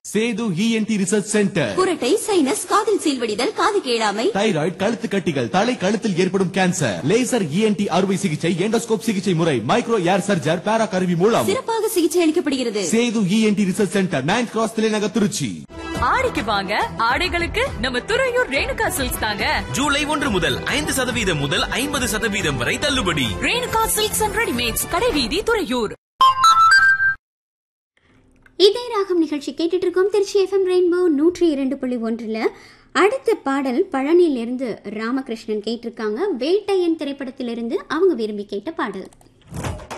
Setu ENT research centre குரட்டை sinus காதில் சீல்வடிதல் காது கேளாமை தைராய்டு கழுத்து கட்டிகள் தலை கழுத்தில் ஏற்படும் கேன்சர் லேசர் இஎன்டி அறுவை சிகிச்சை எண்டோஸ்கோப் சிகிச்சை முறை மைக்ரோ ஏர் சர்ஜர் பேரா கருவி மூலம் சிறப்பாக சிகிச்சை அளிக்கப்படுகிறது Sethu ENT research centre nine cross தலைநகர் திருச்சி ஆடிக்கு வாங்க ஆடைகளுக்கு நம்ம துறையூர் ரேணுகா சில்க்ஸ் தாங்க ஜூலை ஒன்று முதல் ஐந்து சதவீதம் முதல் ஐம்பது சதவீதம் வரை தள்ளுபடி ரேணுகா சில்க்ஸ் அண்ட் ரெடிமேட்ஸ் கடைவீதி துறையூர் இதே ராகம் நிகழ்ச்சி கேட்டுட்டு இருக்கோம் திருச்சி எஃப்எம் ரெயின்போ நூற்றி இரண்டு புள்ளி ஒன்றில் அடுத்த பாடல் பழனியிலிருந்து ராமகிருஷ்ணன் கேட்டிருக்காங்க வேட்டையன் திரைப்படத்திலிருந்து அவங்க விரும்பி கேட்ட பாடல்